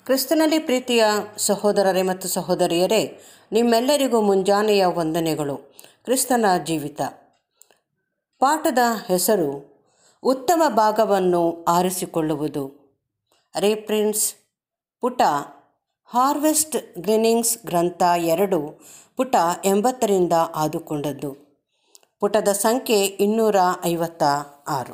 ಕ್ರಿಸ್ತನಲ್ಲಿ ಪ್ರೀತಿಯ ಸಹೋದರರೇ ಮತ್ತು ಸಹೋದರಿಯರೇ ನಿಮ್ಮೆಲ್ಲರಿಗೂ ಮುಂಜಾನೆಯ ವಂದನೆಗಳು ಕ್ರಿಸ್ತನ ಜೀವಿತ ಪಾಠದ ಹೆಸರು ಉತ್ತಮ ಭಾಗವನ್ನು ಆರಿಸಿಕೊಳ್ಳುವುದು ರೇಪ್ರಿನ್ಸ್ ಪುಟ ಹಾರ್ವೆಸ್ಟ್ ಗ್ಲಿನಿಂಗ್ಸ್ ಗ್ರಂಥ ಎರಡು ಪುಟ ಎಂಬತ್ತರಿಂದ ಆದುಕೊಂಡದ್ದು ಪುಟದ ಸಂಖ್ಯೆ ಇನ್ನೂರ ಐವತ್ತ ಆರು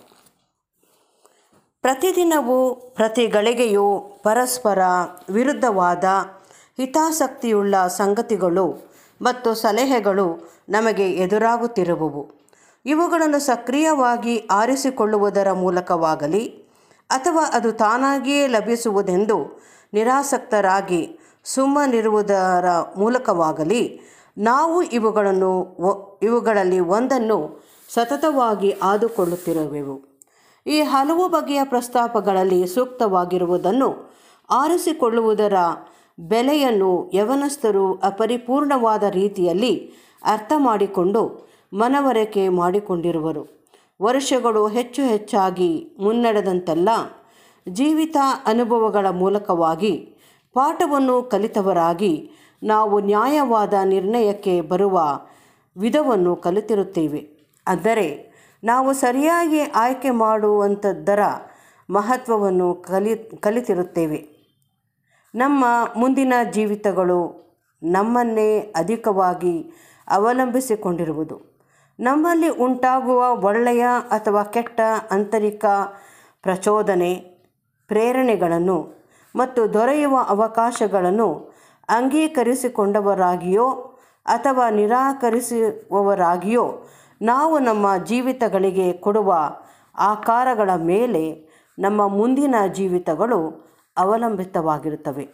ಪ್ರತಿದಿನವೂ ಪ್ರತಿ ಗಳಿಗೆಯೂ ಪರಸ್ಪರ ವಿರುದ್ಧವಾದ ಹಿತಾಸಕ್ತಿಯುಳ್ಳ ಸಂಗತಿಗಳು ಮತ್ತು ಸಲಹೆಗಳು ನಮಗೆ ಎದುರಾಗುತ್ತಿರುವವು ಇವುಗಳನ್ನು ಸಕ್ರಿಯವಾಗಿ ಆರಿಸಿಕೊಳ್ಳುವುದರ ಮೂಲಕವಾಗಲಿ ಅಥವಾ ಅದು ತಾನಾಗಿಯೇ ಲಭಿಸುವುದೆಂದು ನಿರಾಸಕ್ತರಾಗಿ ಸುಮ್ಮನಿರುವುದರ ಮೂಲಕವಾಗಲಿ ನಾವು ಇವುಗಳನ್ನು ಒ- ಇವುಗಳಲ್ಲಿ ಒಂದನ್ನು ಸತತವಾಗಿ ಆದುಕೊಳ್ಳುತ್ತಿರುವೆವು ಈ ಹಲವು ಬಗೆಯ ಪ್ರಸ್ತಾಪಗಳಲ್ಲಿ ಸೂಕ್ತವಾಗಿರುವುದನ್ನು ಆರಿಸಿಕೊಳ್ಳುವುದರ ಬೆಲೆಯನ್ನು ಯವನಸ್ಥರು ಅಪರಿಪೂರ್ಣವಾದ ರೀತಿಯಲ್ಲಿ ಅರ್ಥ ಮಾಡಿಕೊಂಡು ಮನವರಿಕೆ ಮಾಡಿಕೊಂಡಿರುವರು ವರ್ಷಗಳು ಹೆಚ್ಚು ಹೆಚ್ಚಾಗಿ ಮುನ್ನಡೆದಂತೆಲ್ಲ ಜೀವಿತ ಅನುಭವಗಳ ಮೂಲಕವಾಗಿ ಪಾಠವನ್ನು ಕಲಿತವರಾಗಿ ನಾವು ನ್ಯಾಯವಾದ ನಿರ್ಣಯಕ್ಕೆ ಬರುವ ವಿಧವನ್ನು ಕಲಿತಿರುತ್ತೇವೆ ಅಂದರೆ ನಾವು ಸರಿಯಾಗಿ ಆಯ್ಕೆ ಮಾಡುವಂಥದ್ದರ ಮಹತ್ವವನ್ನು ಕಲಿ ಕಲಿತಿರುತ್ತೇವೆ ನಮ್ಮ ಮುಂದಿನ ಜೀವಿತಗಳು ನಮ್ಮನ್ನೇ ಅಧಿಕವಾಗಿ ಅವಲಂಬಿಸಿಕೊಂಡಿರುವುದು ನಮ್ಮಲ್ಲಿ ಉಂಟಾಗುವ ಒಳ್ಳೆಯ ಅಥವಾ ಕೆಟ್ಟ ಆಂತರಿಕ ಪ್ರಚೋದನೆ ಪ್ರೇರಣೆಗಳನ್ನು ಮತ್ತು ದೊರೆಯುವ ಅವಕಾಶಗಳನ್ನು ಅಂಗೀಕರಿಸಿಕೊಂಡವರಾಗಿಯೋ ಅಥವಾ ನಿರಾಕರಿಸುವವರಾಗಿಯೋ ನಾವು ನಮ್ಮ ಜೀವಿತಗಳಿಗೆ ಕೊಡುವ ಆಕಾರಗಳ ಮೇಲೆ ನಮ್ಮ ಮುಂದಿನ ಜೀವಿತಗಳು ಅವಲಂಬಿತವಾಗಿರುತ್ತವೆ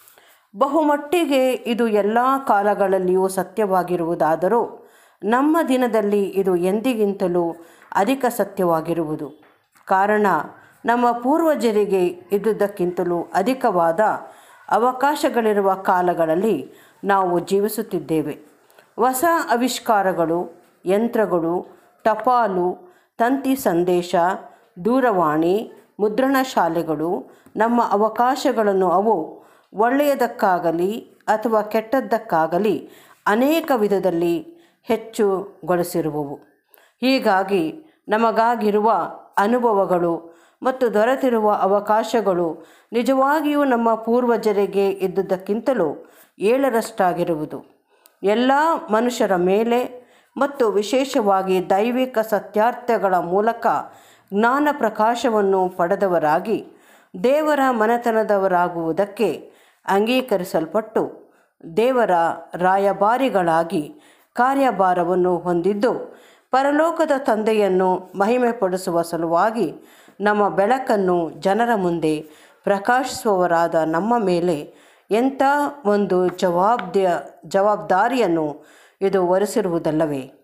ಬಹುಮಟ್ಟಿಗೆ ಇದು ಎಲ್ಲ ಕಾಲಗಳಲ್ಲಿಯೂ ಸತ್ಯವಾಗಿರುವುದಾದರೂ ನಮ್ಮ ದಿನದಲ್ಲಿ ಇದು ಎಂದಿಗಿಂತಲೂ ಅಧಿಕ ಸತ್ಯವಾಗಿರುವುದು ಕಾರಣ ನಮ್ಮ ಪೂರ್ವಜರಿಗೆ ಇದ್ದುದಕ್ಕಿಂತಲೂ ಅಧಿಕವಾದ ಅವಕಾಶಗಳಿರುವ ಕಾಲಗಳಲ್ಲಿ ನಾವು ಜೀವಿಸುತ್ತಿದ್ದೇವೆ ಹೊಸ ಆವಿಷ್ಕಾರಗಳು ಯಂತ್ರಗಳು ಟಪಾಲು ತಂತಿ ಸಂದೇಶ ದೂರವಾಣಿ ಮುದ್ರಣ ಶಾಲೆಗಳು ನಮ್ಮ ಅವಕಾಶಗಳನ್ನು ಅವು ಒಳ್ಳೆಯದಕ್ಕಾಗಲಿ ಅಥವಾ ಕೆಟ್ಟದ್ದಕ್ಕಾಗಲಿ ಅನೇಕ ವಿಧದಲ್ಲಿ ಹೆಚ್ಚುಗೊಳಿಸಿರುವವು ಹೀಗಾಗಿ ನಮಗಾಗಿರುವ ಅನುಭವಗಳು ಮತ್ತು ದೊರೆತಿರುವ ಅವಕಾಶಗಳು ನಿಜವಾಗಿಯೂ ನಮ್ಮ ಪೂರ್ವಜರಿಗೆ ಇದ್ದುದಕ್ಕಿಂತಲೂ ಏಳರಷ್ಟಾಗಿರುವುದು ಎಲ್ಲ ಮನುಷ್ಯರ ಮೇಲೆ ಮತ್ತು ವಿಶೇಷವಾಗಿ ದೈವಿಕ ಸತ್ಯಾರ್ಥಗಳ ಮೂಲಕ ಜ್ಞಾನ ಪ್ರಕಾಶವನ್ನು ಪಡೆದವರಾಗಿ ದೇವರ ಮನೆತನದವರಾಗುವುದಕ್ಕೆ ಅಂಗೀಕರಿಸಲ್ಪಟ್ಟು ದೇವರ ರಾಯಭಾರಿಗಳಾಗಿ ಕಾರ್ಯಭಾರವನ್ನು ಹೊಂದಿದ್ದು ಪರಲೋಕದ ತಂದೆಯನ್ನು ಮಹಿಮೆಪಡಿಸುವ ಸಲುವಾಗಿ ನಮ್ಮ ಬೆಳಕನ್ನು ಜನರ ಮುಂದೆ ಪ್ರಕಾಶಿಸುವವರಾದ ನಮ್ಮ ಮೇಲೆ ಎಂಥ ಒಂದು ಜವಾಬ್ದ ಜವಾಬ್ದಾರಿಯನ್ನು ಇದು ಹೊರಿಸಿರುವುದಲ್ಲವೇ